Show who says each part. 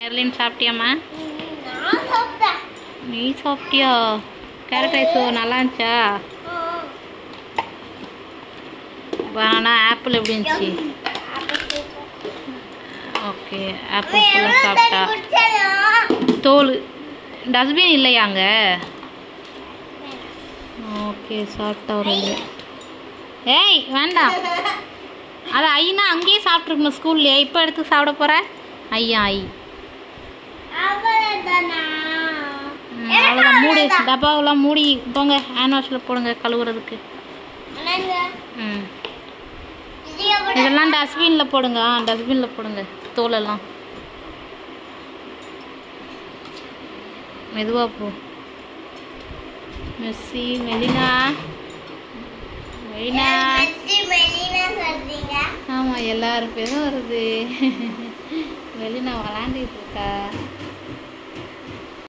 Speaker 1: Erling சாப்பிட்டியாம்மா
Speaker 2: நான் சாப்பிட்டேன்
Speaker 1: நீ சாப்பிட்டியா கேரட் ரைஸ் நல்லா இருந்துச்சா பனானா ஆப்பிள் எப்படி இருந்துச்சு ஓகே ஆப்பிள் ஃபுல்லாக சாப்பிட்டா தோல் டஸ்ட்பின் இல்லையாங்க ஓகே சாப்பிட்டா ஒரு இது ஏய் வேண்டாம் அது ஐனா அங்கேயே சாப்பிட்ருக்கணும் ஸ்கூல்லையே இப்போ எடுத்து சாப்பிட போகிற ஐயா ஐ ம், அவ்வளோதான் மூடி டப்பாவெல்லாம் மூடி போங்க ஹேண்ட் வாஷில் போடுங்க கழுவுறதுக்கு ம் இதெல்லாம் டஸ்ட்பினில் போடுங்க ஆ டஸ்ட்பினில் போடுங்க தோலெல்லாம் மெதுவாக போ மெஸ்ஸி மெலினா மெலினா ஆமாம் எல்லாரும் பேரும் வருது மெலினா விளாண்டுட்டு இருக்கா